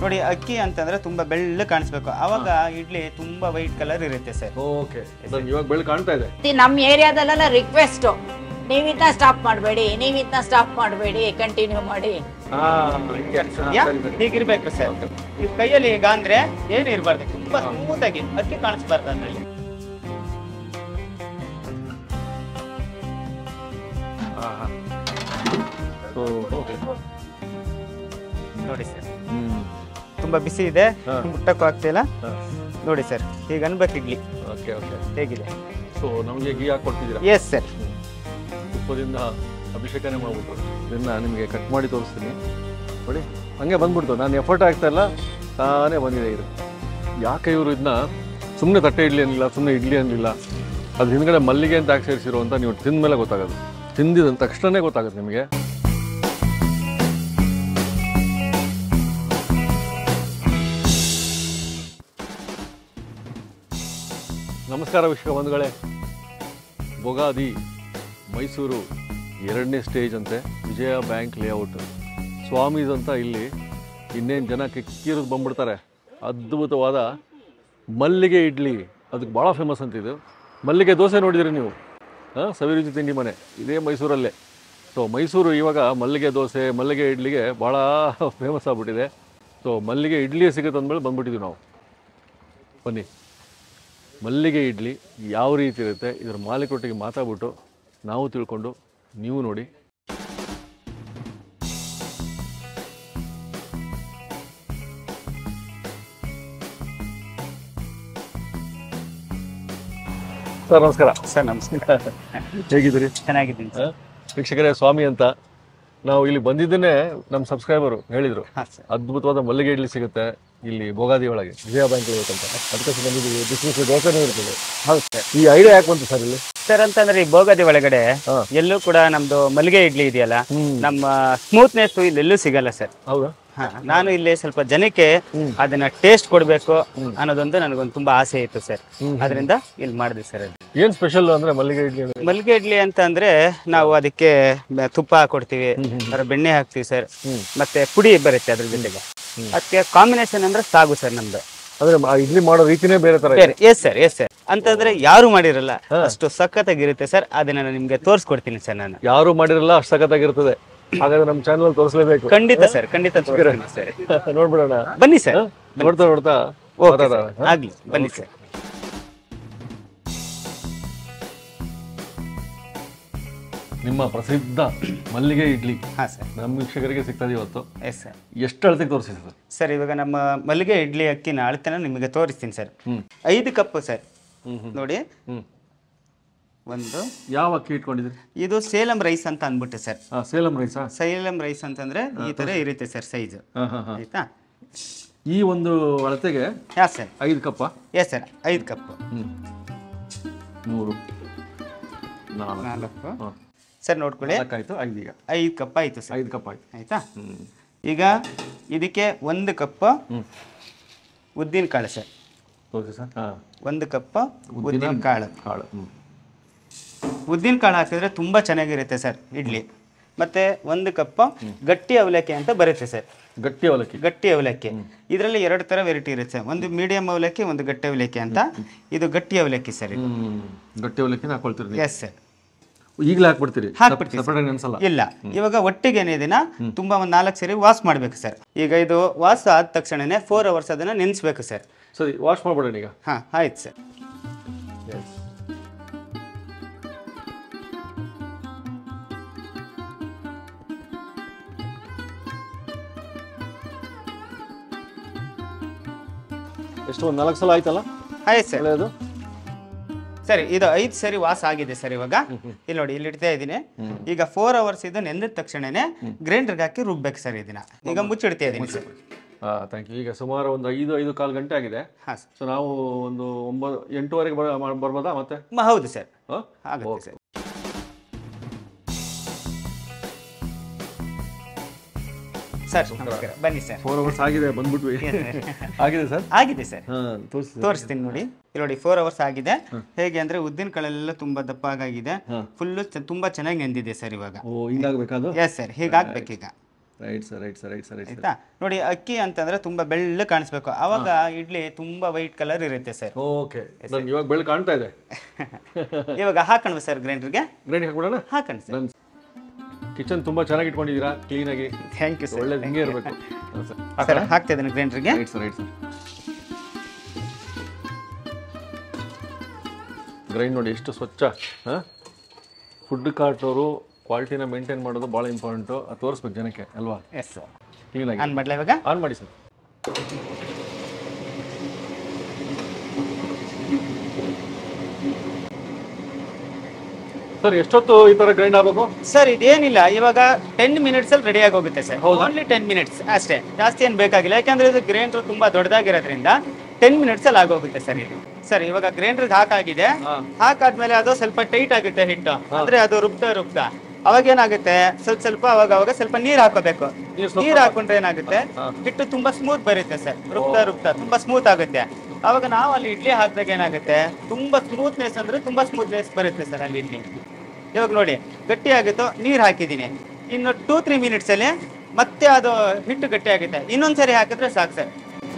ನೋಡಿ ಅಕ್ಕಿ ಅಂತಂದ್ರೆ ತುಂಬಾ ಬೆಳ್ಳ ಕಾಣಿಸ್ಬೇಕು ಅವಾಗ ಇಡ್ಲಿ ತುಂಬಾ ವೈಟ್ ಕಲರ್ ಇರುತ್ತೆ ಸರ್ ಓಕೆ ಇವಾಗ ಬೆಳೆ ಕಾಣ್ತಾ ಇದೆ ಈ ನಮ್ಮ ಏರಿಯಾದಲ್ಲೆಲ್ಲ ರಿಕ್ವೆಸ್ಟ್ ನೀವಿಂದ ಸ್ಟಾಪ್ ಮಾಡಬೇಡಿ ನೀವಿಂದ ಸ್ಟಾಪ್ ಮಾಡಬೇಡಿ ಕಂಟಿನ್ಯೂ ಮಾಡಿ ಯಾ ಹೀಗಿರ್ಬೇಕು ಸರ್ ಈ ಕೈಯಲ್ಲಿ ಈಗ ಅಂದ್ರೆ ಏನು ಇರಬಾರ್ದು ತುಂಬಾ ಸ್ಮೂತ್ ಆಗಿ ಅಕ್ಕಿ ಕಾಣಿಸ್ಬಾರ್ದು ಅದ್ರಲ್ಲಿ ನೋಡಿ ಸರ್ ತುಂಬಾ ಬಿಸಿ ಇದೆ ಹಾ. ಮುಟ್ಟಕ್ಕೂ ಆಗ್ತಿಲ್ಲ ಹಾ. ನೋಡಿ ಸರ್ ಈಗ ಅನ್ಬೇಕು ಇಡ್ಲಿ ಓಕೆ ಓಕೆ ಹೇಗಿದೆ ಸೊ ನಮಗೆ ಗೀ ಹಾಕೊಡ್ತಿದ್ದೀರಾ ಎಸ್ ಸರ್ ತುಪ್ಪದಿಂದ ಅಭಿಷೇಕನೇ ಮಾಡ್ಬಿಟ್ರು ಇದನ್ನ ನಿಮಗೆ ಕಟ್ ಮಾಡಿ ತೋರಿಸ್ತೀನಿ ನೋಡಿ ಹಂಗೆ ಬಂದ್ಬಿಡ್ತು ನಾನು ಎಫರ್ಟ್ ಆಗ್ತಾ ಇಲ್ಲ ತಾನೇ ಬಂದಿದೆ ಇದು ಯಾಕೆ ಇವರು ಇದನ್ನ ಸುಮ್ಮನೆ ತಟ್ಟೆ ಇಡ್ಲಿ ಅನ್ನಲಿಲ್ಲ ಸುಮ್ಮನೆ ಇಡ್ಲಿ ಅನ್ನಲಿಲ್ಲ ಅದು ಹಿಂದ್ಗಡೆ ಮಲ್ಲಿಗೆ ಅಂತ ಯಾಕೆ ಸೇರಿಸಿರೋ ಅಂತ ನೀವು ತಿಂದ ಮೇಲೆ ಗೊತ್ತಾಗೋದು ತಿಂದಿದ ತಕ್ಷಣನೇ ಗೊತ್ತಾಗುತ್ತೆ ನಿಮಗೆ ನಮಸ್ಕಾರ ವಿಶ್ವ ಬಂಧುಗಳೇ ಬೊಗಾದಿ ಮೈಸೂರು ಎರಡನೇ ಸ್ಟೇಜ್ ಅಂತೆ ವಿಜಯ ಬ್ಯಾಂಕ್ ಲೇಔಟ್ ಸ್ವಾಮೀಸ್ ಅಂತ ಇಲ್ಲಿ ಇನ್ನೇನು ಜನ ಕಿಕ್ಕಿರೋದು ಬಂದ್ಬಿಡ್ತಾರೆ ಅದ್ಭುತವಾದ ಮಲ್ಲಿಗೆ ಇಡ್ಲಿ ಅದಕ್ಕೆ ಭಾಳ ಫೇಮಸ್ ಅಂತ ಇದು ಮಲ್ಲಿಗೆ ದೋಸೆ ನೋಡಿದಿರಿ ನೀವು ಹಾಂ ಸವಿರುಚಿ ತಿಂಡಿ ಮನೆ ಇದೇ ಮೈಸೂರಲ್ಲೇ ಸೊ ಮೈಸೂರು ಇವಾಗ ಮಲ್ಲಿಗೆ ದೋಸೆ ಮಲ್ಲಿಗೆ ಇಡ್ಲಿಗೆ ಭಾಳ ಫೇಮಸ್ ಆಗ್ಬಿಟ್ಟಿದೆ ಸೊ ಮಲ್ಲಿಗೆ ಇಡ್ಲಿ ಸಿಗುತ್ತೆ ಅಂದಮೇಲೆ ಬಂದ್ಬಿಟ್ಟಿದ್ದೀವಿ ನಾವು ಬನ್ನಿ ಮಲ್ಲಿಗೆ ಇಡ್ಲಿ ಯಾವ ರೀತಿ ಇರುತ್ತೆ ಇದರ ಮಾಲೀಕರೊಟ್ಟಿಗೆ ಮಾತಾಡ್ಬಿಟ್ಟು ನಾವು ತಿಳ್ಕೊಂಡು ನೀವು ನೋಡಿ ಸರ್ ನಮಸ್ಕಾರ ಸರ್ ನಮಸ್ಕಾರ ಹೇಗಿದ್ದೀರಿ ಚೆನ್ನಾಗಿದ್ದೀನಿ ಸರ್ ಆ? ವೀಕ್ಷಕರೇ ಸ್ವಾಮಿ ಅಂತ ನಾವು ಇಲ್ಲಿ ಬಂದಿದ್ದೇನೆ ನಮ್ಮ ಸಬ್ಸ್ಕ್ರೈಬರು ಹೇಳಿದರು ಹಾಂ ಸರ್ ಅದ್ಭುತವಾದ ಮಲ್ಲಿಗೆ ಇಡ್ಲಿ ಸಿಗುತ್ತೆ ಇಲ್ಲಿ ಭೋಗಾದಿ ಒಳಗೆ ವಿಜಯ ಬ್ಯಾಂಕ್ ಅಂತ ಅದಕ್ಕೆ ಬಂದಿದ್ದೀವಿ ಬಿಸಿ ಬಿಸಿ ದೋಸೆನೂ ಇರ್ತದೆ ಹೌದು ಸರ್ ಈ ಐಡಿಯಾ ಯಾಕೆ ಬಂತು ಸರ್ ಇಲ್ಲಿ ಸರ್ ಅಂತಂದ್ರೆ ಈ ಭೋಗದಿ ಒಳಗಡೆ ಹಾ. ಎಲ್ಲೂ ಕೂಡ ನಮ್ದು ಮಲ್ಲಿಗೆ ಇಡ್ಲಿ ಇದೆಯಲ್ಲ ಹ್ಮ್. ನಮ್ಮ ಸ್ಮೂತ್ನೆಸ್ ಇಲ್ಲೆಲ್ಲೂ ಸಿಗಲ್ಲ ಸರ್ ಹೌದಾ ಹಾ, ನಾನು ಇಲ್ಲಿ ಸ್ವಲ್ಪ ಜನಕ್ಕೆ ಅದನ್ನ ಟೇಸ್ಟ್ ಕೊಡ್ಬೇಕು ಅನ್ನೋದೊಂದು ನನಗೊಂದು ತುಂಬಾ ಆಸೆ ಇತ್ತು ಸರ್ ಅದರಿಂದ ಇಲ್ಲಿ ಮಾಡಿದೆ ಸರ್ ಅದು ಏನ್ ಸ್ಪೆಷಲ್ ಅಂದ್ರೆ ಮಲ್ಲಿಗೆ ಇಡ್ಲಿ ಅಂದ್ರೆ ಮಲ್ಲಿಗೆ ಇಡ್ಲಿ ಅಂತ ಅಂದ್ರೆ ನಾವು ಅದಕ್ಕೆ ಬ- ತುಪ್ಪ ಹಾಕೊಡ್ತೀವಿ ಅದರ ಬೆಣ್ಣೆ ಹಾಕ್ತಿವಿ ಸರ್ ಮತ್ತೆ ಪುಡಿ ಬರುತ್ತೆ ಅದ್ರ ಜೊತೆಗೆ ಅದಕ್ಕೆ ಕಾಂಬಿನೇಷನ್ ಅಂದ್ರೆ ಸಾಗು ಸರ್ ನಮ್ದು ಅಂದ್ರೆ ಆ ಇಡ್ಲಿ ಮಾಡೋ ರೀತಿನೇ ಬೇರೆ ತರ ಇದೆ ಬೇರೆ ಎಸ್ ಸರ್ ಎಸ್ ಸರ್ ಅಂತಂದ್ರೆ ಯಾರು ಮಾಡಿರಲ್ಲ ಅಷ್ಟು ಸಖತ್ತಾಗಿರುತ್ತೆ ಸರ್ ಅದನ್ನ ನಾನು ನಿಮ್ಗೆ ತೋರಿಸ್ಕೊಡ್ತೀನಿ ಸರ್ ನಾನು ಯಾರು ಮಾಡಿರಲ್ಲ ಅಷ್ಟು ಸಖತ್ತಾಗಿರ್ತದೆ ಹಾಗಾದ್ರೆ ನಮ್ಮ ಚಾನಲ್ ತೋರಿಸಲೇಬೇಕು ಖಂಡಿತ ಸರ್ ಖಂಡಿತ ತೋರಿಸ್ತೀನಿ ಸರ್ ನೋಡ್ಬಿಡೋಣ ಬನ್ನಿ ಸರ್ ನೋಡ್ತಾ ನೋಡ್ತಾ ಓಕೆ ಮಾತಾಡೋಣ. ಸರ್. ಆಗ್ಲಿ ಬನ್ನಿ ಸರ್ ನಿಮ್ಮ ಪ್ರಸಿದ್ಧ ಮಲ್ಲಿಗೆ ಇಡ್ಲಿ ಹಾ ಸರ್ ನಮ್ಮ ವೀಕ್ಷಕರಿಗೆ ಸಿಗ್ತದೆ ಇವತ್ತು ಎಸ್ ಸರ್ ಎಷ್ಟು ಅಳತೆಗೆ ತೋರಿಸಿದೆ ಸರ್ ಸರ್ ಇವಾಗ ನಮ್ಮ ಮಲ್ಲಿಗೆ ಇಡ್ಲಿ ಅಕ್ಕಿನ ಅಳತೆನ ನಿಮಗೆ ತೋರಿಸ್ತೀನಿ ಸರ್ ಹ್ಮ್. ಐದು ಕಪ್ ಸರ್ ಹ್ಮ್ ಹ್ಮ್ ನೋಡಿ ಹ್ಮ್ ಒಂದು ಯಾವ ಅಕ್ಕಿ ಇಟ್ಕೊಂಡಿದ್ರಿ ಇದು ಸೇಲಂ ರೈಸ್ ಅಂತ ಅಂದ್ಬಿಟ್ಟು ಸರ್ ಹಾ ಸೇಲಂ ರೈಸಾ ಸೇಲಂ ರೈಸ್ ಅಂತಂದ್ರೆ ಈ ತರ ಇರುತ್ತೆ ಸರ್ ಸೈಜ್ ಹಾ ಹಾ ಹಾ ಆಯ್ತಾ ಈ ಒಂದು ಅಳತೆಗೆ ಯಾ ಸರ್ ಐದು ಕಪ್ಪ ಎಸ್ ಸರ್ ಐದು ಕಪ್ ಹ್ಮ್ ಮೂರು ನಾಲ್ಕು ನಾಲ್ಕು ಹಾ. ಸರ್ ನೋಡ್ಕೊಳ್ಳಿ ನಾಲ್ಕಾಯ್ತು ಐದು ಈಗ ಐದು ಕಪ್ ಆಯ್ತು ಸರ್ ಐದು ಕಪ್ ಆಯ್ತು ಆಯ್ತಾ ಹ್ಮ್ ಈಗ ಇದಕ್ಕೆ ಒಂದು ಕಪ್ ಹ್ಮ್ ಉದ್ದಿನ ಕಾಳು ಸರ್ ತೋರಿಸಿ ಸರ್ ಹಾ ಒಂದು ಕಪ್ ಉದ್ದಿನ ಕಾಳು ಕಾಳು ಹ್ಮ್ ಉದ್ದಿನ ಕಾಳು ಹಾಕಿದ್ರೆ ತುಂಬಾ ಚೆನ್ನಾಗಿರುತ್ತೆ ಸರ್ ಇಡ್ಲಿ ಮತ್ತೆ ಒಂದು ಕಪ್ ಗಟ್ಟಿ ಅವಲಕ್ಕಿ ಅಂತ ಬರುತ್ತೆ ಸರ್ ಗಟ್ಟಿ ಅವಲಕ್ಕಿ ಗಟ್ಟಿ ಅವಲಕ್ಕಿ ಇದರಲ್ಲಿ ಎರಡು ತರ ವೆರೈಟಿ ಇರುತ್ತೆ ಸರ್ ಒಂದು ಮೀಡಿಯಂ ಅವಲಕ್ಕಿ ಒಂದು ಗಟ್ಟಿ ಅವಲಕ್ಕಿ ಅಂತ ಇದು ಗಟ್ಟಿ ಅವಲಕ್ಕಿ ಸರ್ ಇದು ಹ್ಮ್ ಗಟ್ಟಿ ಅವಲಕ್ಕಿನ ಹಾಕೊಳ್ತೀರಿ ನೀವು ಎಸ್ ಸರ್ ಈಗಲೇ ಹಾಕ್ಬಿಡ್ತೀರಿ ಹಾಕ್ಬಿಡ್ತೀವಿ ಸಪ್ರೇಟ್ ಆಗಿ ಅನ್ಸಲ್ಲ ಇಲ್ಲ ಇವಾಗ ಒಟ್ಟಿಗೆ ಏನಿದಿನ ತುಂಬಾ ಒಂದು ನಾಲ್ಕು ಸರಿ ವಾಶ್ ಮಾಡ್ಬೇಕು ಸರ್ ಈಗ ಇದು ವಾಶ್ ಆದ ತಕ್ಷಣನೇ ಫೋರ್ ಅವರ್ಸ್ ಅದನ್ನ ನೆನೆಸ್ಬೇಕು ಸರ್ ಸರಿ ವಾಶ್ ಮಾಡ್ಬಿಡೋಣ ಈಗ ಹಾ ಆಯ್ತು ಸರ್ ಎಷ್ಟು ಒಂದು ನಾಲ್ಕು ಸಲ ಆಯ್ತಲ್ಲ ಆಯ್ತು ಸರ್ ಒಳ್ಳೆಯದು ಸರಿ ಇದು ಐದು ಸರಿ ವಾಸ್ ಆಗಿದೆ ಸರ್ ಇವಾಗ ಇಲ್ಲಿ ನೋಡಿ ಇಲ್ಲಿ ಇಡ್ತಾ ಇದ್ದೀನಿ ಈಗ ಫೋರ್ ಅವರ್ಸ್ ಇದು ನೆಂದಿದ ತಕ್ಷಣನೇ ಗ್ರೈಂಡರ್ಗೆ ಹಾಕಿ ರುಬ್ಬೇಕು ಸರ್ ಇದನ್ನ ಈಗ ಮುಚ್ಚಿಡ್ತಾ ಇದ್ದೀನಿ ಸರ್ ಹಾಂ ಥ್ಯಾಂಕ್ ಯು ಈಗ ಸುಮಾರು ಒಂದು ಐದು ಐದು ಕಾಲು ಗಂಟೆ ಆಗಿದೆ ಹಾಂ ಸರ್ ಸೊ ನಾವು ಒಂದು ಒಂಬತ್ತು ಎಂಟೂವರೆಗೆ ಬರ ಮಾಡ್- ಬರ್ಬೋದಾ ಮತ್ತೆ ಮ- ಹೌದು ಸರ್ ಹಾಂ ಆಗುತ್ತೆ ಸರ್ ಸರ್ ನಮಸ್ಕಾರ ಬನ್ನಿ ಸರ್ ಫೋರ್ ಅವರ್ಸ್ ಆಗಿದೆ ಬಂದ್ಬಿಟ್ವಿ ಆಗಿದೆ ಸರ್ ಆಗಿದೆ ಸರ್ ಹಾಂ ತೋರಿಸಿ ತೋರಿಸ್ತೀನಿ ನೋಡಿ ಇಲ್ಲಿ ನೋಡಿ ಫೋರ್ ಅವರ್ಸ್ ಆಗಿದೆ ಹೇಗೆ ಅಂದ್ರೆ ಉದ್ದಿನ ಕಾಳೆಲ್ಲ ತುಂಬಾ ದಪ್ಪ ಆಗಿದೆ ಫುಲ್ಲು ತುಂಬಾ ಚೆನ್ನಾಗಿ ನೆಂದಿದೆ ಸರ್ ಇವಾಗ ಓ ಹಿಂಗಾಗಬೇಕಾದು ಎಸ್ ಸರ್ ಹೀಗಾಗ್ಬೇಕೀಗ right sir right sir right sir right sir ಆಯ್ತಾ ನೋಡಿ ಅಕ್ಕಿ ಅಂತಂದ್ರೆ ತುಂಬಾ ಬೆಳ್ಳ ಕಾಣಿಸ್ಬೇಕು ಅವಾಗ ಇಡ್ಲಿ ತುಂಬಾ ವೈಟ್ ಕಲರ್ ಇರುತ್ತೆ ಸರ್ ಓಕೆ ನನ್ಗೆ ಇವಾಗ ಬೆಳ್ಳು ಕಾಣ್ತಾ ಇದೆ ಇವಾಗ ಹಾಕಣ್ವ ಸರ್ ಗ್ರೈಂಡರ್ಗೆ ಗ್ರೈಂಡ್ ಹಾಕ್ಬಿಡೋಣ ಹಾಕಣ್ ಸರ್ ನನ್ನ ಕಿಚನ್ ತುಂಬಾ ಚೆನ್ನಾಗಿ ಇಟ್ಕೊಂಡಿದ್ದೀರಾ ಕ್ಲೀನಾಗಿ ಥ್ಯಾಂಕ್ ಯು ಸರ್ ಒಳ್ಳೇದು ಹಿಂಗೆ ಇರಬೇಕು ಸರ್ ಹಾಕ್ತಾ ಇದ್ದೀನಿ ಗ್ರೈಂಡರ್ಗೆ right sir right sir grind ನೋಡಿ ಎಷ್ಟು ಸ್ವಚ್ಛ ಹಾಂ ಫುಡ್ ಕಾರ್ಟವರು ಕ್ವಾಲಿಟಿನ ಮೇಂಟೈನ್ ಮಾಡೋದು ಭಾಳ ಇಂಪಾರ್ಟೆಂಟು ಅದು ತೋರಿಸ್ಬೇಕು ಜನಕ್ಕೆ ಅಲ್ವಾ ಎಸ್ ಸರ್ ಕ್ಲೀನಾಗಿ ಆನ್ ಮಾಡ್ಲಾ ಇವಾಗ ಆನ್ ಮಾಡಿ ಸರ್ ಸರ್ ಎಷ್ಟೊತ್ತು ಈ ಥರ ಗ್ರೈಂಡ್ ಆಗಬೇಕು ಸರ್ ಇದೇನಿಲ್ಲ ಇವಾಗ ಟೆನ್ ಮಿನಿಟ್ಸ್ ಅಲ್ಲಿ ರೆಡಿ ಆಗಿ ಹೋಗುತ್ತೆ ಸರ್ ಓನ್ಲಿ ಟೆನ್ ಮಿನಿಟ್ಸ್ ಅಷ್ಟೇ ಜಾಸ್ತಿ ಏನು ಬೇಕಾಗಿಲ್ಲ ಯಾಕಂದ್ರೆ ಇದು ಗ್ರೈಂಡರ್ ತುಂಬಾ ದೊಡ್ಡದಾಗಿರೋದ್ರಿಂದ ಟೆನ್ ಮಿನಿಟ್ಸ್ ಅಲ್ಲಿ ಆಗೋಗುತ್ತೆ ಸರ್ ಇದು ಸರ್ ಇವಾಗ ಗ್ರೈಂಡರ್ ಹಾಕಾಗಿದೆ ಹಾಕಾದ್ಮೇಲೆ ಅದು ಸ್ವಲ್ಪ ಟೈಟ್ ಆಗುತ್ತೆ ಹಿಟ್ಟು ಅಂದ್ರೆ ಅದು ರುಬ್ತಾ ರುಬ್ತಾ ಅವಾಗ ಏನಾಗುತ್ತೆ ಸ್ವಲ್ಪ ಸ್ವಲ್ಪ ಅವಾಗ ಅವಾಗ ಸ್ವಲ್ಪ ನೀರ್ ಹಾಕೋಬೇಕು ನೀರ್ ಸ್ವಲ್ಪ ನೀರ್ ಹಾಕೊಂಡ್ರೆ ಏನಾಗುತ್ತೆ ಹಿಟ್ಟು ತುಂಬಾ ಸ್ಮೂತ್ ಬರುತ್ತೆ ಸರ್ ರುಬ್ತಾ ರುಬ್ತಾ ತುಂಬಾ ಸ್ಮೂತ್ ಆಗುತ್ತೆ ಅವಾಗ ನಾವು ಅಲ್ಲಿ ಇಡ್ಲಿ ಹಾಕಿದಾಗ ಏನಾಗುತ್ತೆ ತುಂಬಾ ಸ್ಮೂತ್ನೆಸ್ ಅಂದ್ರೆ ತುಂಬಾ ಸ್ಮೂತ್ನೆಸ್ ಬರುತ್ತೆ ಸರ್ ಅಲ್ಲಿ ಇಡ್ಲಿ ಇವಾಗ ನೋಡಿ ಗಟ್ಟಿ ಆಗಿತ್ತು ನೀರು ಹಾಕಿದ್ದೀನಿ ಇನ್ನು ಟೂ ತ್ರೀ ಮಿನಿಟ್ಸ್ ಅಲ್ಲಿ ಮತ್ತೆ ಅದು ಹಿಟ್ಟು ಗಟ್ಟಿ ಆಗುತ್ತೆ ಇನ್ನೊಂದ್ಸರಿ ಹಾಕಿದ್ರೆ ಸಾಕು ಸರ್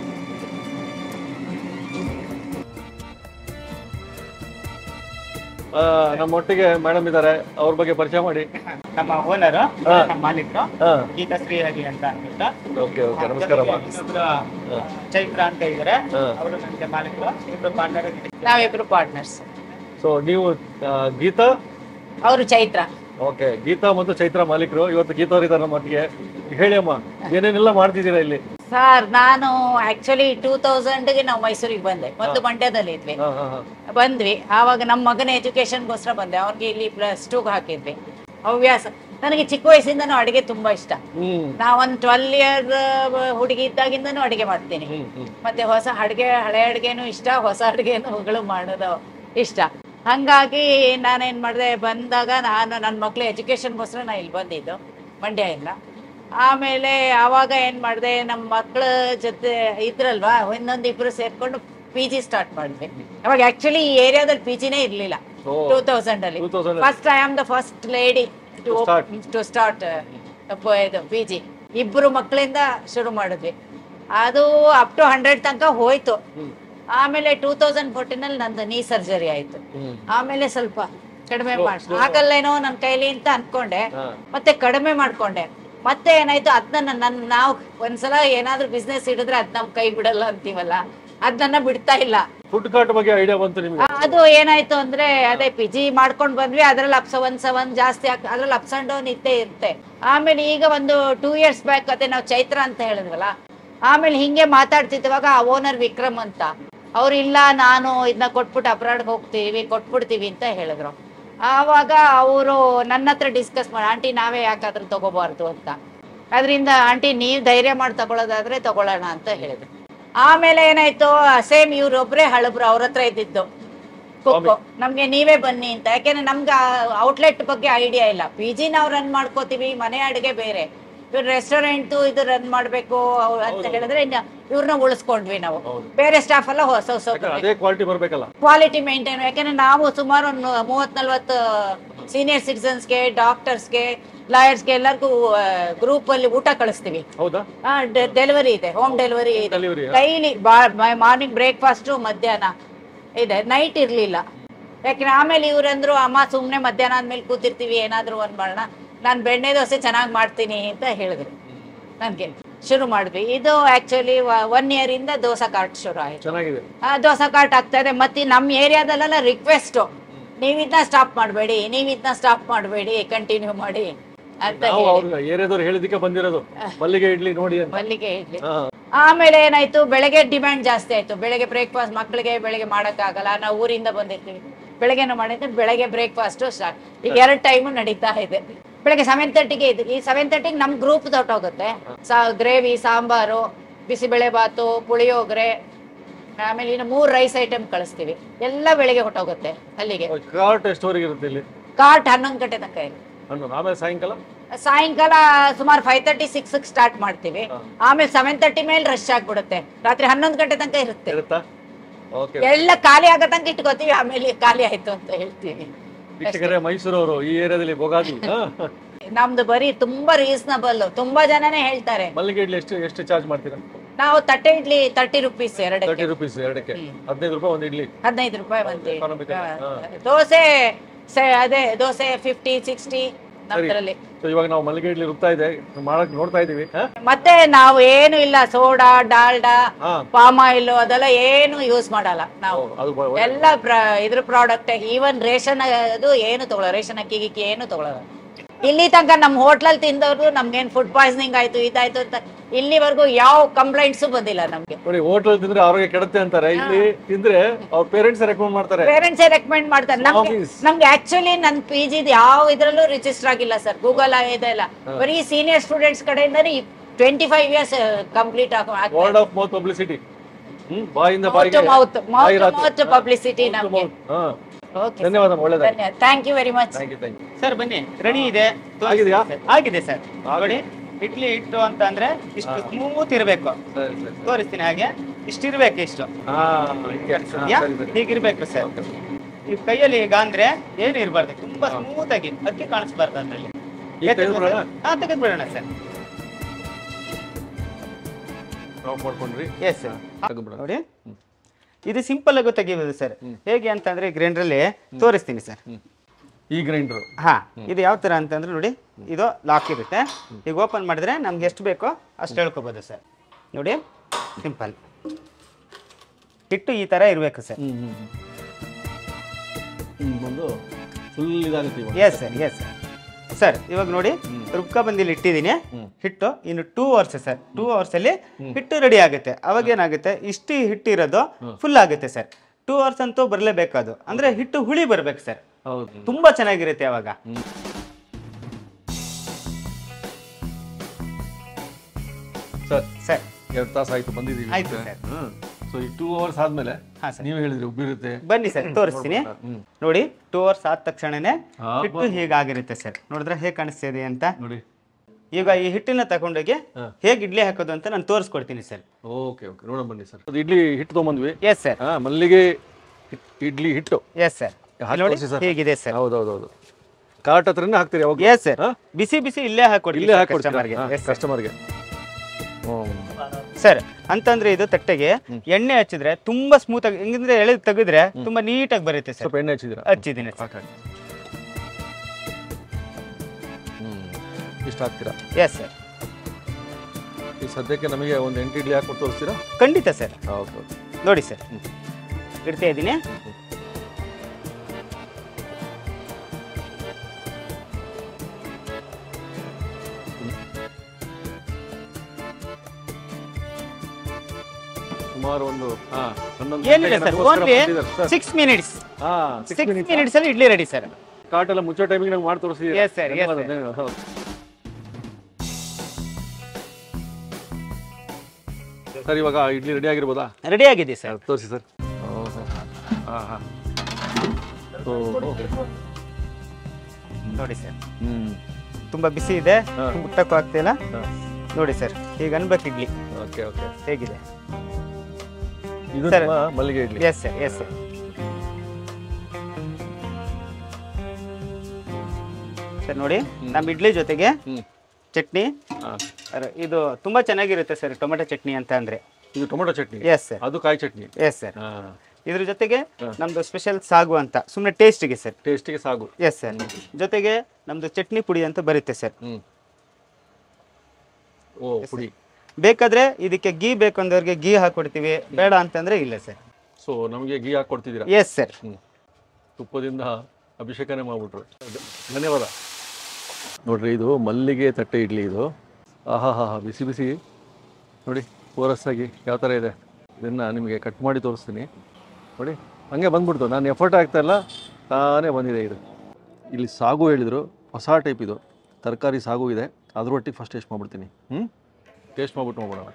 ಆ, ನಮ್ಮ ಒಟ್ಟಿಗೆ ಮೇಡಮ್ ಇದ್ದಾರೆ ಅವ್ರ ಬಗ್ಗೆ ಪರಿಚಯ ಮಾಡಿ ನಮ್ಮ ಓನರ್ ಹಾ. ನಮ್ಮ ಮಾಲೀಕರು ಹಾಂ ಗೀತಾ ಶ್ರೀಹರಿ ಅಂತ ಅಂದ್ಬಿಟ್ಟು ಓಕೆ ಓಕೆ ನಮಸ್ಕಾರಮ್ಮ ಇನ್ನೊಬ್ರು ಚೈತ್ರ ಅಂತ ಇದ್ದಾರೆ ಹಾ. ಅವರು ನನಗೆ ಮಾಲೀಕರು ಇಬ್ರು ಪಾರ್ಟ್ನರ್ ನಾವಿಬ್ರು ಪಾರ್ಟ್ನರ್ಸ್ ಸೊ ನೀವು ಆ, ಗೀತಾ ಅವರು ಚೈತ್ರ ಓಕೆ ಗೀತಾ ಮತ್ತು ಚೈತ್ರ ಮಾಲೀಕರು ಇವತ್ತು ಗೀತಾ ಅವ್ರು ಇದ್ದಾರೆ ನಮ್ಮ ಒಟ್ಟಿಗೆ ಹೇಳಿ ಅಮ್ಮ ಏನೇನೆಲ್ಲ ಮಾಡ್ತಿದ್ದೀರಾ ಇಲ್ಲಿ ಸರ್ ನಾನು ಆಕ್ಚುಲಿ ಟೂ ತೌಸಂಡ್ಗೆ ನಾವು ಮೈಸೂರಿಗೆ ಬಂದೆ ಮೊದಲು ಮಂಡ್ಯದಲ್ಲಿ ಇದ್ವಿ ಹಾಂ ಹಾಂ ಹಾಂ ಬಂದ್ವಿ ಆವಾಗ ನಮ್ಮ ಮಗನ ಎಜುಕೇಶನ್ಗೋಸ್ಕರ ಬಂದೆ ಅವ್ನಿಗೆ ಇಲ್ಲಿ ಪ್ಲಸ್ ಟೂಗೆ ಹಾಕಿದ್ವಿ ಹವ್ಯಾಸ ನನಗೆ ಚಿಕ್ಕ ವಯಸ್ಸಿಂದನೂ ಅಡುಗೆ ತುಂಬಾ ಇಷ್ಟ ಹ್ಞೂ ನಾವೊಂದು ಟ್ವೆಲ್ ಇಯರ್ ಹುಡುಗಿ ಇದ್ದಾಗಿಂದನೂ ಅಡುಗೆ ಮಾಡ್ತೀನಿ ಹ್ಞೂ ಹ್ಞೂ ಮತ್ತೆ ಹೊಸ ಅಡುಗೆ ಹಳೆ ಅಡುಗೆನೂ ಇಷ್ಟ ಹೊಸ ಅಡುಗೆನೂಗಳು ಮಾಡೋದು ಇಷ್ಟ ಹಾಗಾಗಿ ನಾನೇನು ಮಾಡಿದೆ ಬಂದಾಗ ನಾನು ನನ್ನ ಮಕ್ಳು ಎಜುಕೇಷನ್ಗೋಸ್ಕರ ನಾನು ಇಲ್ಲಿ ಬಂದಿದ್ದು ಮಂಡ್ಯ ಇಲ್ಲ ಆಮೇಲೆ ಆವಾಗ ಏನು ಮಾಡಿದೆ ನಮ್ಮ ಮಕ್ಕಳ ಜೊತೆ ಇದ್ರಲ್ವಾ ಒಂದೊಂದು ಇಬ್ಬರು ಸೇರ್ಕೊಂಡು ಪಿ ಜಿ ಸ್ಟಾರ್ಟ್ ಮಾಡಿದ್ವಿ ಅವಾಗ ಆ್ಯಕ್ಚುಲಿ ಈ ಏರಿಯಾದಲ್ಲಿ ಪಿ ಜಿನೇ ಇರಲಿಲ್ಲ ಓ. ಟೂ ತೌಸಂಡಲ್ಲಿ 2000 first I am the first lady to start. To start ಇದು ಪಿ ಜಿ ಇಬ್ಬರು ಮಕ್ಕಳಿಂದ ಶುರು ಮಾಡಿದ್ವಿ ಅದು ಅಪ್ ಟು ಹಂಡ್ರೆಡ್ ತನಕ ಹೋಯ್ತು ಆಮೇಲೆ ಟೂ ತೌಸಂಡ್ ಫೋರ್ಟೀನಲ್ಲಿ ನಂದು ನೀ ಸರ್ಜರಿ ಆಯ್ತು ಆಮೇಲೆ ಸ್ವಲ್ಪ ಕಡಿಮೆ ಮಾಡಿ ಆಗಲ್ಲೇನೋ ನನ್ನ ಕೈಲಿ ಅಂತ ಅನ್ಕೊಂಡೆ ಮತ್ತೆ ಕಡಿಮೆ ಮಾಡ್ಕೊಂಡೆ ಮತ್ತೆ ಏನಾಯ್ತು ಅದನ್ನ ನನ್ನ ನಾವು ಒಂದ್ಸಲ ಏನಾದ್ರೂ ಬಿಸ್ನೆಸ್ ಹಿಡಿದ್ರೆ ಅದ್ ನಾವು ಕೈ ಬಿಡಲ್ಲ ಅಂತೀವಲ್ಲ ಅದ್ ನನ್ನ ಬಿಡ್ತಾ ಇಲ್ಲ ಫುಡ್ ಕಾರ್ಟ್ ಬಗ್ಗೆ ಐಡಿಯಾ ಬಂತು ನಿಮಗೆ ಆ- ಅದು ಏನಾಯ್ತು ಅಂದ್ರೆ ಅದೇ ಪಿ ಜಿ ಮಾಡ್ಕೊಂಡ್ ಬಂದ್ವಿ ಅದ್ರಲ್ಲಿ ಅಪ್ಸ ಒನ್ ಸವನ್ ಜಾಸ್ತಿ ಆಗ್- ಅದ್ರಲ್ಲಿ ಅಪ್ಸ್ ಅಂಡ್ ಡೌನ್ ಇದ್ದೇ ಇರುತ್ತೆ ಆಮೇಲೆ ಈಗ ಒಂದು ಟೂ ಇಯರ್ಸ್ ಬ್ಯಾಕ್ ಅದೇ ನಾವು ಚೈತ್ರ ಅಂತ ಹೇಳಿದ್ವಲ್ಲ ಆಮೇಲೆ ಹಿಂಗೆ ಮಾತಾಡ್ತಿದ್ವಾಗ ಆ ಓನರ್ ವಿಕ್ರಮ್ ಅಂತ ಅವ್ರು ಇಲ್ಲ ನಾನು ಇದನ್ನ ಕೊಟ್ಬಿಟ್ಟು ಅಬ್ರಾಡ್ಗೆ ಹೋಗ್ತೀವಿ ಕೊಟ್ಬಿಡ್ತೀವಿ ಅಂತ ಹೇಳಿದ್ರು ಆವಾಗ ಅವರು ನನ್ನ ಹತ್ರ ಡಿಸ್ಕಸ್ ಮಾಡಿ ಆಂಟಿ ನಾವೇ ಯಾಕಾದ್ರೂ ತಗೋಬಾರ್ದು ಅಂತ ಅದರಿಂದ ಆಂಟಿ ನೀವು ಧೈರ್ಯ ಮಾಡಿ ತಗೊಳ್ಳೋದಾದ್ರೆ ತಗೊಳ್ಳೋಣ ಅಂತ ಹೇಳಿದ್ರು ಆಮೇಲೆ ಏನಾಯ್ತು ಸೇಮ್ ಇವ್ರೊಬ್ರೇ ಹಳಬ್ರು ಅವ್ರ ಹತ್ರ ಇದ್ದಿದ್ದು ಕುಕ್ಕು ನಮ್ಗೆ ನೀವೇ ಬನ್ನಿ ಅಂತ ಯಾಕೆಂದ್ರೆ ನಮ್ಗೆ ಔಟ್ಲೆಟ್ ಬಗ್ಗೆ ಐಡಿಯಾ ಇಲ್ಲ ಪಿ ಜಿ ನಾವು ರನ್ ಮಾಡ್ಕೋತೀವಿ ಮನೆ ಅಡುಗೆ ಬೇರೆ ಇವ್ರು ರೆಸ್ಟೋರೆಂಟ್ ಇದು ರನ್ ಮಾಡ್ಬೇಕು ಅವ್- ಅಂತ ಹೇಳಿದ್ರೆ ಇವ್ರನ್ನ ಉಳಿಸ್ಕೊಂಡ್ವಿ ನಾವು ಬೇರೆ ಸ್ಟಾಫ್ ಎಲ್ಲ ಹೊಸ ಹೊಸ ಯಾಕಂದ್ರೆ ಅದೇ ಕ್ವಾಲಿಟಿ ಬರಬೇಕಲ್ಲ ಕ್ವಾಲಿಟಿ ಮೇಂಟೈನ್ ಯಾಕಂದ್ರೆ ನಾವು ಸುಮಾರು ಒಂದು ಮೂವತ್ ನಲ್ವತ್ತು ಸೀನಿಯರ್ ಸಿಟಿಸನ್ಸ್ಗೆ ಡಾಕ್ಟರ್ಸ್ಗೆ ಲಾಯರ್ಸ್ಗೆ ಎಲ್ಲರಿಗೂ ಗ್ರೂಪ್ ಅಲ್ಲಿ ಊಟ ಕಳಿಸ್ತೀವಿ ಹೌದಾ ಡೆಲಿವರಿ ಇದೆ ಹೋಮ್ ಡೆಲಿವರಿ ಇದೆ Delivery, ಡೈಲಿ ಮಾರ್ನಿಂಗ್ ಬ್ರೇಕ್ಫಾಸ್ಟು ಮಧ್ಯಾಹ್ನ ಇದೆ ನೈಟ್ ಇರಲಿಲ್ಲ ಯಾಕಂದ್ರೆ ಆಮೇಲೆ ಇವ್ರಂದ್ರು ಅಮ್ಮ ಸುಮ್ಮನೆ ಮಧ್ಯಾಹ್ನ ಆದ್ಮೇಲೆ ಕೂತಿರ್ತೀವಿ ಏನಾದರೂ ಒಂದು ಮಾಡೋಣ ನಾನು ಬೆಣ್ಣೆ ದೋಸೆ ಚೆನ್ನಾಗಿ ಮಾಡ್ತೀನಿ ಅಂತ ಹೇಳಿದ್ರು ನನಗೆ ಶುರು ಮಾಡಿದ್ವಿ ಇದು ಆ್ಯಕ್ಚುಲಿ ಒನ್ ಇಯರಿಂದ ದೋಸೆ ಕಾರ್ಟ್ ಶುರು ಆಯಿತು ಚೆನ್ನಾಗಿದೆ ಆ, ದೋಸೆ ಕಾಟ್ ಆಗ್ತಾ ಇದೆ ಮತ್ತೆ ನಮ್ಮ ಏರಿಯಾದಲ್ಲೆಲ್ಲ ರಿಕ್ವೆಸ್ಟ್ ನೀವು ಇದನ್ನ ಸ್ಟಾಪ್ ಮಾಡಬೇಡಿ ನೀವು ಇದನ್ನ ಸ್ಟಾಪ್ ಮಾಡಬೇಡಿ ಕಂಟಿನ್ಯೂ ಮಾಡಿ ಅಂತ ನಾವು ಹೇಳಿ ಅವ್ರ ಏರಿಯಾದವ್ರು ಹೇಳಿದಕ್ಕೆ ಬಂದಿರೋದು ಮಲ್ಲಿಗೆ ಇಡ್ಲಿ ನೋಡಿ ಅಂತ ಮಲ್ಲಿಗೆ ಇಡ್ಲಿ ಹಾ ಆಮೇಲೆ ಏನಾಯ್ತು ಬೆಳಗ್ಗೆ ಡಿಮ್ಯಾಂಡ್ ಜಾಸ್ತಿ ಆಯ್ತು ಬೆಳಗ್ಗೆ ಬ್ರೇಕ್ಫಾಸ್ಟ್ ಮಕ್ಕಳಿಗೆ ಬೆಳಗ್ಗೆ ಮಾಡೋಕ್ಕಾಗಲ್ಲ ನಾವು ಊರಿಂದ ಬಂದಿರ್ತೀವಿ ಬೆಳಗ್ಗೆನೂ ಮಾಡಿದ್ರೆ ಬೆಳಗ್ಗೆ ಬ್ರೇಕ್ಫಾಸ್ಟು ಸ್ಟಾರ್ಟ್ ಈಗ ಎರಡು ಟೈಮು ನಡೀತಾ ಇದೆ ಬೆಳಗ್ಗೆ ಸೆವೆನ್ ತರ್ಟಿಗೆ ಇದು ಈ ಸೆವೆನ್ ತರ್ಟಿಗೆ ನಮ್ಮ ಗ್ರೂಪ್ ಹೊಟ್ಟೋಗುತ್ತೆ ಸಾ ಗ್ರೇವಿ ಸಾಂಬಾರು ಬಿಸಿಬೇಳೆ ಬಾತು ಪುಳಿಯೋಗರೆ ಆಮೇಲೆ ಇನ್ನು ಮೂರು ರೈಸ್ ಐಟಮ್ ಕಳಿಸ್ತೀವಿ ಎಲ್ಲ ಬೆಳಗ್ಗೆ ಹೊಟ್ಟೋಗುತ್ತೆ ಅಲ್ಲಿಗೆ ಕಾರ್ಟ್ ಎಷ್ಟುವರೆಗೆ ಇರುತ್ತೆ ಇಲ್ಲಿ ಕಾರ್ಟ್ ಹನ್ನೊಂದು ಗಂಟೆ ತನಕ ಇದೆ ಹಣ್ಣು ಆಮೇಲೆ ಸಾಯಂಕಾಲ ಸಾಯಂಕಾಲ ಸುಮಾರು ಫೈವ್ ತರ್ಟಿ ಸಿಕ್ಸ್ ಸ್ಟಾರ್ಟ್ ಮಾಡ್ತೀವಿ ಆಮೇಲೆ ಸೆವೆನ್ ತರ್ಟಿ ಮೇಲೆ ರಶ್ ಆಗ್ಬಿಡುತ್ತೆ ರಾತ್ರಿ ಹನ್ನೊಂದು ಗಂಟೆ ತನಕ ಇರುತ್ತೆ ಇರುತ್ತಾ ಓಕೆ ಎಲ್ಲ ಖಾಲಿ ಆಗೋ ತನಕ ಇಟ್ಕೋತೀವಿ ಆಮೇಲೆ ಖಾಲಿ ಆಯ್ತು ಅಂತ ಹೇಳ್ತೀವಿ ವೀಕ್ಷಕರೇ ಮೈಸೂರವರು ಈ ಏರಿಯಾದಲ್ಲಿ ಬೊಗಾದಿ ಹಾ. ನಮ್ದು ಬರೀ ತುಂಬಾ ರೀಸನಬಲ್ ತುಂಬಾ ಜನನೇ ಹೇಳ್ತಾರೆ ಮಲ್ಲಿಗೆ ಇಡ್ಲಿ ಎಷ್ಟು ಎಷ್ಟು ಚಾರ್ಜ್ ಮಾಡ್ತೀರಾ ನಾವು ತಟ್ಟೆ ಇಡ್ಲಿ ತರ್ಟಿ ರುಪೀಸ್ ಎರಡಕ್ಕೆ ತರ್ಟಿ ರುಪೀಸ್ ಎರಡಕ್ಕೆ ಹದಿನೈದು ರೂಪಾಯಿ ಒಂದು ಇಡ್ಲಿ ಹದಿನೈದು ರೂಪಾಯಿ ಬಂತು Economic ಅಲ್ಲ? ದೋಸೆ ಸೆ- ಅದೇ ದೋಸೆ ಫಿಫ್ಟಿ ಸಿಕ್ಸ್ಟಿ ನಮ್ದ್ರಲ್ಲಿ ಸೊ ಇವಾಗ ನಾವು ಮಲ್ಲಿಗೆ ಇಡ್ಲಿ ರುಬ್ತಾ ಇದೆ ಮಾಡಕ್ ನೋಡ್ತಾ ಇದೀವಿ ಹಾ? ಮತ್ತೆ ನಾವು ಏನು ಇಲ್ಲ ಸೋಡಾ ಡಾಲ್ಡಾ ಹಾ ಪಾಮ್ ಆಯಿಲ್ ಅದೆಲ್ಲ ಏನು ಯೂಸ್ ಮಾಡಲ್ಲ ನಾವು ಅದು ಬ- ಎಲ್ಲ ಪ್ರ- ಇದ್ರ ಪ್ರಾಡಕ್ಟ್ ಈವನ್ ರೇಷನ್ ಅದು ಏನು ತಗೊಳ್ಳೋ ರೇಷನ್ ಅಕ್ಕಿ ಗಿಕ್ಕಿ ಏನು ತಗೊಳ್ಳೋದು ಇಲ್ಲಿ ತನಕ ನಮ್ಮ ಹೋಟ್ಲಲ್ಲಿ ತಿಂದವ್ರು ನಮ್ಗೇನ್ ಫುಡ್ ಪಾಯ್ಸನಿಂಗ್ ಆಯ್ತು ಇದಾಯ್ತು ಅಂತ ಇಲ್ಲಿವರೆಗೂ ಯಾವ ಕಂಪ್ಲೇಂಟ್ಸು ಬಂದಿಲ್ಲ ನಮ್ಗೆ ನೋಡಿ ಹೋಟೆಲ್ ತಿಂದ್ರೆ ಆರೋಗ್ಯ ಕೆಡುತ್ತೆ ಅಂತಾರೆ ಇಲ್ಲಿ ತಿಂದ್ರೆ ಅವ್ರ ಪೇರೆಂಟ್ಸ್ ರೆಕಮೆಂಡ್ ಮಾಡ್ತಾರೆ ಪೇರೆಂಟ್ಸೇ ರೆಕಮೆಂಡ್ ಮಾಡ್ತಾರೆ ನಮ್ಗೆ Office. ನಮ್ಗೆ ಆಕ್ಚುಲಿ ನನ್ ಪಿ ಜಿ ಯಾವ ಇದ್ರಲ್ಲೂ ರಿಜಿಸ್ಟರ್ ಆಗಿಲ್ಲ ಸರ್ ಗೂಗಲ್ ಇದೆಲ್ಲ ಬರೀ ಸೀನಿಯರ್ ಸ್ಟೂಡೆಂಟ್ಸ್ ಕಡೆಯಿಂದನೇ ಟ್ವೆಂಟಿ ಫೈವ್ ಇಯರ್ಸ್ ಕಂಪ್ಲೀಟ್ ಆಗ ವರ್ಡ್ ಆಫ್ ಮೌತ್ ಪಬ್ಲಿಸಿಟಿ ಹ್ಮ್ ಬಾಯಿಂದ ಬಾಯಿಗೆ ಮೌತ್ ಬಾಯಿ ಮೌತ್ ರಾತ್ರಿ. ಮೌತ್ ಪಬ್ಲಿಸಿಟಿ Mouth to ನಮ್ಗೆ mouth. ಹಾ ಓಕೆ ಧನ್ಯವಾದ ಒಳ್ಳೆದಾಗಿ ಧನ್ಯವಾದ thank you very much thank you thank you sir ಬನ್ನಿ ರೆಡಿ ಇದೆ ತೋರಿಸ್ತೀನಿ ಆಗಿದೆಯಾ? ಸರ್. ಆಗಿದೆ ಸರ್ ನೋಡಿ ಇಡ್ಲಿ ಹಿಟ್ಟು ಅಂತ ಅಂದ್ರೆ ಇಷ್ಟು ಸ್ಮೂತ್ ಇರಬೇಕು ಸರಿ ಸರಿ ತೋರಿಸ್ತೀನಿ ಹಾಗೆ ಇಷ್ಟಿರ್ಬೇಕು ಇಷ್ಟು ಹಾ ಹಿಂಗೆ. ಹಾ, ಯಾ? ಸರಿ ಸರಿ ಹೀಗಿರ್ಬೇಕು ಸರ್ ಈ ಕೈಯಲ್ಲಿ ಈಗ ಅಂದ್ರೆ ಏನು ಇರಬಾರ್ದು ತುಂಬಾ ಸ್ಮೂತ್ ಆಗಿ ಅಕ್ಕಿ ಕಾಣಿಸ್ಬಾರ್ದು ಅದ್ರಲ್ಲಿ ಈಗ ತೆಗೆದ್ಬಿಡೋಣ? ಹಾ ತೆಗೆದ್ಬಿಡೋಣ ಸರ್ ಆಫ್ ಮಾಡ್ಕೊಂಡ್ರಿ ಎಸ್ ಸರ್ ತೆಗೆದ್ಬಿಡೋಣ. ನೋಡಿ ಇದು ಸಿಂಪಲ್ ಆಗಿ ತೆಗಿಬೋದು ಸರ್ ಹೇಗೆ ಅಂತಂದ್ರೆ ಗ್ರೈಂಡ್ರಲ್ಲಿ ತೋರಿಸ್ತೀನಿ ಸರ್ ಈ ಗ್ರೈಂಡರ್ ಹಾ ಇದು ಯಾವ ತರ ಅಂತಂದ್ರೆ ನೋಡಿ ಇದು ಲಾಕ್ ಇರುತ್ತೆ ಈಗ ಓಪನ್ ಮಾಡಿದ್ರೆ ನಮ್ಗೆ ಎಷ್ಟು ಬೇಕೋ ಅಷ್ಟು ಹೇಳ್ಕೊಬೋದು ಸರ್ ನೋಡಿ ಸಿಂಪಲ್ ಹಿಟ್ಟು ಈ ತರ ಇರಬೇಕು ಸರ್ ಹ್ಮ್ ಹ್ಮ್ ಹ್ಮ್. ಹ್ಮ್ ಬಂದು ಫುಲ್ ಇದಾಗುತ್ತೆ ಇವಾಗ yes sir yes sir sir ಇವಾಗ ನೋಡಿ ರುಬ್ಕ ಬಂದಿಲ್ಲಿ ಇಟ್ಟಿದ್ದೀನಿ ಹಿಟ್ಟು ಇನ್ನು two hours sir two hours ಅಲ್ಲಿ ಹಿಟ್ಟು ರೆಡಿ ಆಗುತ್ತೆ ಅವಾಗ ಏನಾಗುತ್ತೆ ಇಷ್ಟು ಹಿಟ್ಟು ಇರೋದು ಫುಲ್ ಆಗುತ್ತೆ ಸರ್ ಟೂ ಅವರ್ಸ್ ಅಂತೂ ಬರಲೇಬೇಕು ಅದು ಅಂದ್ರೆ ಹಿಟ್ಟು ಹುಳಿ ಬರ್ಬೇಕು ಸರ್ ಹೌದು ತುಂಬಾ ಚೆನ್ನಾಗಿರುತ್ತೆ ಅವಾಗ ಸರ್ ಸರ್ ಎರಡು ತಾಸು ಆಯ್ತು ಬಂದಿದ್ದೀವಿ ಆಯ್ತು ಸರ್ ಸೊ ಈ ಟೂ ಅವರ್ಸ್ ಆದ್ಮೇಲೆ ಹಾ, ಸರ್. ನೀವು ಹೇಳಿದ್ರಿ ಉಬ್ಬಿರುತ್ತೆ ಬನ್ನಿ ಸರ್ ತೋರಿಸ್ತೀನಿ ಹ್ಮ್. ನೋಡಿ ಟೂ ಅವರ್ಸ್ ಆದ ತಕ್ಷಣನೇ ಹಾ, ಹಿಟ್ಟು ಹೀಗಾಗಿರುತ್ತೆ ಸರ್ ನೋಡಿದ್ರೆ ಹೇಗೆ ಕಾಣಿಸ್ತಿದೆ ಅಂತ ನೋಡಿ ಈಗ ಈ ಹಿಟ್ಟನ್ನ ತಗೊಂಡೋಗಿ ಹೇಗೆ ಇಡ್ಲಿ ಹಾಕೋದು ಅಂತ ನಾನು ತೋರಿಸ್ಕೊಡ್ತೀನಿ ಸರ್ ಓಕೆ ಓಕೆ ನೋಡೋಣ ಬನ್ನಿ ಸರ್ ಅದು ಇಡ್ಲಿ ಹಿಟ್ಟು ತೊಗೊಂಬಂದ್ವಿ ಎಸ್ ಸರ್ ಹಾ ಮಲ್ಲಿಗೆ ಹಿಟ್- ಇಡ್ಲಿ ಹಿಟ್ಟು ಎಸ್ ಸರ್ ಹಾಕಿ ನೋಡಿ ತೋರಿಸಿ ಸರ್. ಹೇಗಿದೆ ಸರ್ ಹೌದೌದೌದು ಕಾರ್ಟ್ ಹತ್ರನೇ ಹಾಕ್ತೀರಿ ಯಾವಾಗ ಎಸ್ ಸರ್ ಬಿಸಿ ಬಿಸಿ ಇಲ್ಲೇ ಹಾಕೊಡ್ತೀನಿ ಇಲ್ಲೇ ಕಸ್ಟಮರ್ಗೆ ಹಾಕೊಡ್ತೀರಾ ಕಸ್ಟಮರ್ಗೆ ಹ್ಞೂ ಸರ್ ಅಂತಂದ್ರೆ ಇದು ತಟ್ಟೆಗೆ ಎಣ್ಣೆ ಹಚ್ಚಿದ್ರೆ ತುಂಬಾ ಸ್ಮೂತ್ ಆಗಿ ಹೆಂಗಂದ್ರೆ ಎಳೆದು ತೆಗೆದ್ರೆ ತುಂಬಾ ನೀಟಾಗಿ ಬರುತ್ತೆ ಸರ್ ಸ್ವಲ್ಪ ಎಣ್ಣೆ ಹಚ್ಚಿದ್ದೀರಾ ಹಚ್ಚಿದ್ದೀನಿ ಸರ್ ಹಾಕಿ ಹ್ಞೂ ಇಷ್ಟು ಹಾಕ್ತೀರಾ ಎಸ್ ಸರ್ ಈ ಸದ್ಯಕ್ಕೆ ನಮಗೆ ಒಂದು ಎಂಟು ಇಡ್ಲಿ ಹಾಕ್ಬಿಟ್ಟು ತೋರಿಸ್ತೀರಾ ಖಂಡಿತ ಸರ್ ಓಕೆ ಓಕೆ ನೋಡಿ ಸರ್ ಇಡ್ತಾ ಇದ್ದೀನಿ ಸುಮಾರು ಒಂದು ಹಾ ಹನ್ನೊಂದು ಏನಿಲ್ಲ ಗಂಟೆಗೆ ಸರ್ ನಮಗೋಸ್ಕರ ಓನ್ಲಿ ಬಂದಿದ್ದಾರೆ ಸರ್. ಸಿಕ್ಸ್ ಮಿನಿಟ್ಸ್ ಹಾ ಸಿಕ್ಸ್ ಮಿನಿಟ್ಸ್ ಅಲ್ಲಿ ಇಡ್ಲಿ ರೆಡಿ ಸರ್ ಕಾರ್ಟ್ ಎಲ್ಲ ಮುಚ್ಚೋ ಟೈಮಿಗೆ ನಂಗೆ ಮಾಡಿ ತೋರಿಸಿದ್ದೀರಾ Yes, sir, yes, ಧನ್ಯವಾದ, sir. ಧನ್ಯವಾದ. ಹೌದು. ಸರ್ ಇವಾಗ ಇಡ್ಲಿ ರೆಡಿ ಆಗಿರ್ಬೋದಾ ರೆಡಿ ಆಗಿದೆ ಸರ್ ತೋರಿಸಿ ಸರ್ ಹಾಂ ಹಾಂ ನೋಡಿ ಸರ್ ಹ್ಞೂ ತುಂಬಾ ಬಿಸಿ ಇದೆ ಹಾ. ಮುಟ್ಟಕ್ಕೂ ಆಗ್ತಿಲ್ಲ ಹಾಂ ನೋಡಿ ಸರ್ ಈಗ ಅನ್ಬೇಕು ಇಡ್ಲಿ ಓಕೆ ಓಕೆ ಹೇಗಿದೆ ಇದು Sir. ನಿಮ್ಮ ಮಲ್ಲಿಗೆ idli yes sir yes sir sir ನೋಡಿ ನಮ್ಮ ಇಡ್ಲಿ ಜೊತೆಗೆ ಹ್ಞೂ ಚಟ್ನಿ ಹಾಂ ಅರ- ಇದು ತುಂಬಾ ಚೆನ್ನಾಗಿರುತ್ತೆ ಸರ್ ಟೊಮೆಟೊ ಚಟ್ನಿ ಅಂತ ಅಂದ್ರೆ ಇದು ಟೊಮೊಟೊ ಚಟ್ನಿ ಎಸ್ ಸರ್ ಅದು ಕಾಯಿ ಚಟ್ನಿ ಎಸ್ ಸರ್ ಹಾಂ ಇದ್ರ ಜೊತೆಗೆ ನಮ್ದು ಸ್ಪೆಷಲ್ ಸಾಗು ಅಂತ ಸುಮ್ಮನೆ ಟೇಸ್ಟಿಗೆ ಸರ್ ಟೇಸ್ಟಿಗೆ ಸಾಗು ಎಸ್ ಸರ್ ಜೊತೆಗೆ ನಮ್ದು ಚಟ್ನಿ ಪುಡಿ ಅಂತ ಬರುತ್ತೆ ಸರ್ ಹ್ಞೂ ಓ ಪುಡಿ ಬೇಕಾದ್ರೆ ಇದಕ್ಕೆ ಗೀ ಬೇಕು ಅಂದವ್ರಿಗೆ ಗೀ ಹಾಕೊಡ್ತೀವಿ ಬೇಡ ಅಂತಂದ್ರೆ ಇಲ್ಲ ಸರ್ ಸೊ ನಮಗೆ ಗೀ ಹಾಕ್ಕೊಡ್ತಿದ್ದೀರಾ ಎಸ್ ಸರ್ ಹ್ಞೂ ತುಪ್ಪದಿಂದ ಅಭಿಷೇಕನೇ ಮಾಡ್ಬಿಟ್ರು ಧನ್ಯವಾದ ನೋಡ್ರಿ ಇದು ಮಲ್ಲಿಗೆ ತಟ್ಟೆ ಇಡ್ಲಿ ಇದು ಆಹಾ ಹಾ ಹಾ ಬಿಸಿ ಬಿಸಿ ನೋಡಿ ಆಗಿ ಯಾವ ಥರ ಇದೆ ಇದನ್ನು ನಿಮಗೆ ಕಟ್ ಮಾಡಿ ತೋರಿಸ್ತೀನಿ ನೋಡಿ ಹಂಗೆ ಬಂದ್ಬಿಡ್ತು ನಾನು ಎಫರ್ಟ್ ಆಗ್ತಾ ಇಲ್ಲ ತಾನೇ ಬಂದಿದೆ ಇದು ಇಲ್ಲಿ ಸಾಗು ಹೇಳಿದರು ಹೊಸ ಟೈಪ್ ಇದು ತರಕಾರಿ ಸಾಗು ಇದೆ ಅದ್ರ ಒಟ್ಟಿಗೆ ಫಸ್ಟ್ ಟೇಸ್ಟ್ ಮಾಡ್ಬಿಡ್ತೀನಿ ಹ್ಞೂ ಟೇಸ್ಟ್ ಮಾಡ್ಬಿಟ್ಟು ನೋಡ್ಬಿಡೋಣ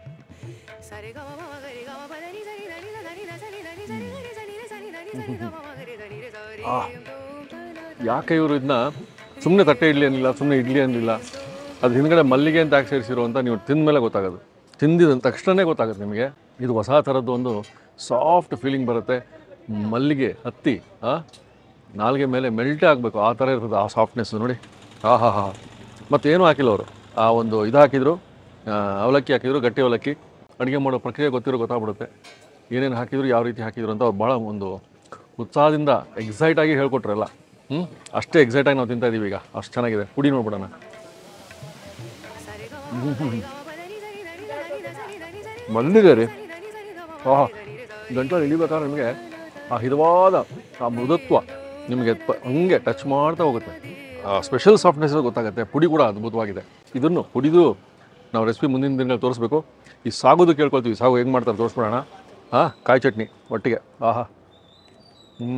ಯಾಕೆ ಇವರು ಇದನ್ನ ಸುಮ್ಮನೆ ತಟ್ಟೆ ಇಡ್ಲಿ ಅನ್ನಲಿಲ್ಲ ಸುಮ್ಮನೆ ಇಡ್ಲಿ ಅನ್ನಲಿಲ್ಲ ಅದು ಹಿಂದ್ಗಡೆ ಮಲ್ಲಿಗೆ ಅಂತ ಯಾಕೆ ಸೇರಿಸಿರೋ ಅಂತ ನೀವು ತಿಂದ ಮೇಲೆ ಗೊತ್ತಾಗೋದು ತಿಂದಿದ ತಕ್ಷಣವೇ ಗೊತ್ತಾಗುತ್ತೆ ನಿಮಗೆ ಇದು ಹೊಸ ಥರದ್ದು ಒಂದು ಸಾಫ್ಟ್ ಫೀಲಿಂಗ್ ಬರುತ್ತೆ ಮಲ್ಲಿಗೆ ಹತ್ತಿ ಆ ನಾಲ್ಗೆ ಮೇಲೆ ಮೆಲ್ಟೇ ಆಗಬೇಕು ಆ ಥರ ಇರ್ತದೆ ಆ ಸಾಫ್ಟ್ನೆಸ್ ನೋಡಿ ಹಾಂ ಹಾಂ ಹಾಂ ಮತ್ತೇನು ಹಾಕಿಲ್ಲ ಅವರು ಆ ಒಂದು ಇದು ಹಾಕಿದ್ರು ಆ, ಅವಲಕ್ಕಿ ಹಾಕಿದ್ರು ಗಟ್ಟಿ ಅವಲಕ್ಕಿ ಅಡುಗೆ ಮಾಡೋ ಪ್ರಕ್ರಿಯೆ ಗೊತ್ತಿರೋ ಗೊತ್ತಾಗ್ಬಿಡುತ್ತೆ ಏನೇನು ಹಾಕಿದ್ರು ಯಾವ ರೀತಿ ಹಾಕಿದ್ರು ಅಂತ ಅವ್ರು ಭಾಳ ಒಂದು ಉತ್ಸಾಹದಿಂದ ಎಕ್ಸೈಟ್ ಆಗಿ ಹೇಳ್ಕೊಟ್ರಲ್ಲ ಹ್ಞೂ ಅಷ್ಟೇ ಎಕ್ಸೈಟ್ ಆಗಿ ನಾವು ತಿಂತಾ ಇದೀವಿ ಈಗ ಅಷ್ಟು ಚೆನ್ನಾಗಿದೆ ಕುಡಿ ನೋಡ್ಬಿಡೋಣ ಮಲ್ಲಿಗೆ ರೀ ಆಹಾ ಗಂಟಲು ಇಳಿಬೇಕಾದ್ರೆ ನಿಮಗೆ ಆ ಹಿತವಾದ ಆ ಮೃದುತ್ವ ನಿಮಗೆ ಪ ಹಂಗೆ ಟಚ್ ಮಾಡ್ತಾ ಹೋಗುತ್ತೆ ಆ ಸ್ಪೆಷಲ್ ಸಾಫ್ಟ್ನೆಸ್ ಗೊತ್ತಾಗುತ್ತೆ ಪುಡಿ ಕೂಡ ಅದ್ಭುತವಾಗಿದೆ ಇದನ್ನು ಪುಡಿದು ನಾವು ರೆಸಿಪಿ ಮುಂದಿನ ದಿನಗಳಲ್ಲಿ ತೋರಿಸ್ಬೇಕು ಈ ಸಾಗೋದು ಕೇಳ್ಕೊಳ್ತೀವಿ ಸಾಗು ಹೆಂಗೆ ಮಾಡ್ತಾರೆ ತೋರಿಸ್ಬಿಡೋಣ ಹಾಂ ಕಾಯಿ ಚಟ್ನಿ ಒಟ್ಟಿಗೆ ಆಹಾ ಹ್ಞೂ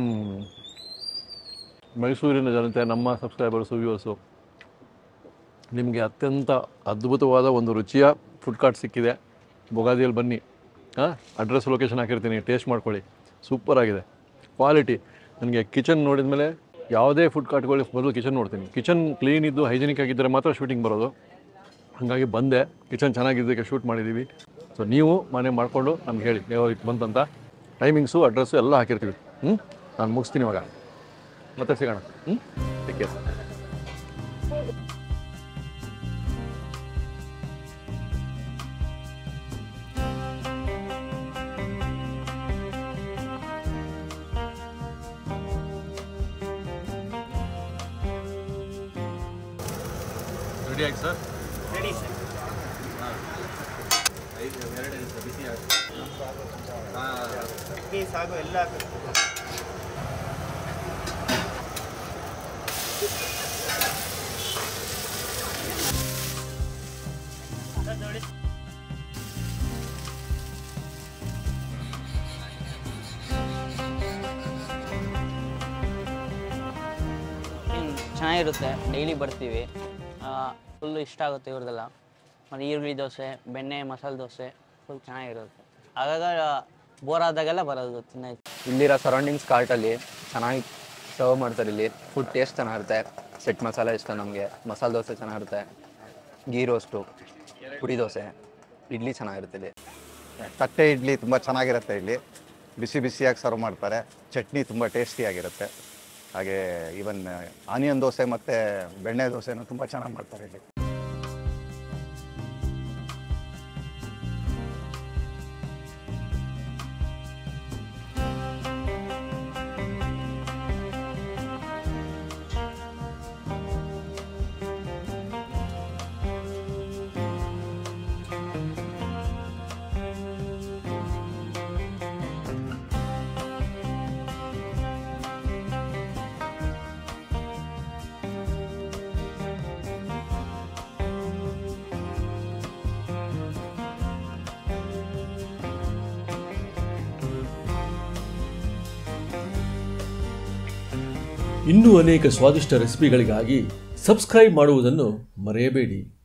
ಮೈಸೂರಿನ ಜನತೆ ನಮ್ಮ ಸಬ್ಸ್ಕ್ರೈಬರ್ಸು ವ್ಯೂವರ್ಸು ನಿಮಗೆ ಅತ್ಯಂತ ಅದ್ಭುತವಾದ ಒಂದು ರುಚಿಯ ಫುಡ್ ಕಾರ್ಟ್ ಸಿಕ್ಕಿದೆ ಬೊಗಾದಿಯಲ್ಲಿ ಬನ್ನಿ ಹಾಂ ಅಡ್ರೆಸ್ ಲೊಕೇಶನ್ ಹಾಕಿರ್ತೀನಿ ಟೇಸ್ಟ್ ಮಾಡ್ಕೊಳ್ಳಿ ಸೂಪರ್ ಆಗಿದೆ ಕ್ವಾಲಿಟಿ ನನಗೆ ಕಿಚನ್ ನೋಡಿದ ಮೇಲೆ ಯಾವುದೇ ಫುಡ್ ಕಾರ್ಟ್ಗಳಿಗೆ ಬದಲು ಕಿಚನ್ ನೋಡ್ತೀನಿ ಕಿಚನ್ ಕ್ಲೀನ್ ಇದ್ದು ಹೈಜಿನಿಕ್ ಆಗಿದ್ದರೆ ಮಾತ್ರ ಶೂಟಿಂಗ್ ಬರೋದು ಹಾಗಾಗಿ ಬಂದೆ ಕಿಚನ್ ಚೆನ್ನಾಗಿದ್ದಕ್ಕೆ ಶೂಟ್ ಮಾಡಿದ್ದೀವಿ ಸೊ ನೀವು ಮನೆ ಮಾಡಿಕೊಂಡು ನಮ್ಗೆ ಹೇಳಿ ಯಾವ ರೀತಿ ಬಂತಂತ ಟೈಮಿಂಗ್ಸು ಅಡ್ರೆಸ್ಸು ಎಲ್ಲ ಹಾಕಿರ್ತೀವಿ ಹ್ಞೂ ನಾನು ಮುಗಿಸ್ತೀನಿ ಇವಾಗ ಮತ್ತೆ ಸಿಗೋಣ ಹ್ಞೂ ಟೇಕ್ ಕೇರ್ ರೆಡಿ ಆಯ್ತು ಸರ್ ರೆಡಿ ಸರ್ ಅಕ್ಕಿ ಸಾಗು ಎಲ್ಲ ಏನು ಚೆನ್ನಾಗಿರುತ್ತೆ ಡೈಲಿ ಬರ್ತೀವಿ ಫುಲ್ಲು ಇಷ್ಟ ಆಗುತ್ತೆ ಇವ್ರದ್ದೆಲ್ಲ ಮತ್ತು ಈರುಳ್ಳಿ ದೋಸೆ ಬೆಣ್ಣೆ ಮಸಾಲೆ ದೋಸೆ ಫುಲ್ ಚೆನ್ನಾಗಿರುತ್ತೆ ಆಗಾಗ ಬೋರ್ ಆದಾಗೆಲ್ಲ ಬರೋದು ತಿನ್ನೋಕ್ಕೆ ಇಲ್ಲಿರೋ ಸರೌಂಡಿಂಗ್ಸ್ ಕಾರ್ಟಲ್ಲಿ ಚೆನ್ನಾಗಿ ಸರ್ವ್ ಮಾಡ್ತಾರೆ ಇಲ್ಲಿ ಫುಡ್ ಟೇಸ್ಟ್ ಚೆನ್ನಾಗಿರುತ್ತೆ ಸೆಟ್ ಮಸಾಲೆ ಇಷ್ಟ ನಮಗೆ ಮಸಾಲೆ ದೋಸೆ ಚೆನ್ನಾಗಿರುತ್ತೆ ಗೀ ರೋಸ್ಟು ಪುಡಿ ದೋಸೆ ಇಡ್ಲಿ ಚೆನ್ನಾಗಿರುತ್ತೆ ಇಲ್ಲಿ ತಟ್ಟೆ ಇಡ್ಲಿ ತುಂಬ ಚೆನ್ನಾಗಿರುತ್ತೆ ಇಲ್ಲಿ ಬಿಸಿ ಬಿಸಿಯಾಗಿ ಸರ್ವ್ ಮಾಡ್ತಾರೆ ಚಟ್ನಿ ತುಂಬ ಟೇಸ್ಟಿಯಾಗಿರುತ್ತೆ ಹಾಗೆ ಈವನ್ ಆನಿಯನ್ ದೋಸೆ ಮತ್ತು ಬೆಣ್ಣೆ ದೋಸೆನೂ ತುಂಬ ಚೆನ್ನಾಗಿ ಮಾಡ್ತಾರೆ ಇಲ್ಲಿ ಇನ್ನೂ ಅನೇಕ ಸ್ವಾದಿಷ್ಟ ರೆಸಿಪಿಗಳಿಗಾಗಿ ಸಬ್ಸ್ಕ್ರೈಬ್ ಮಾಡುವುದನ್ನು ಮರೆಯಬೇಡಿ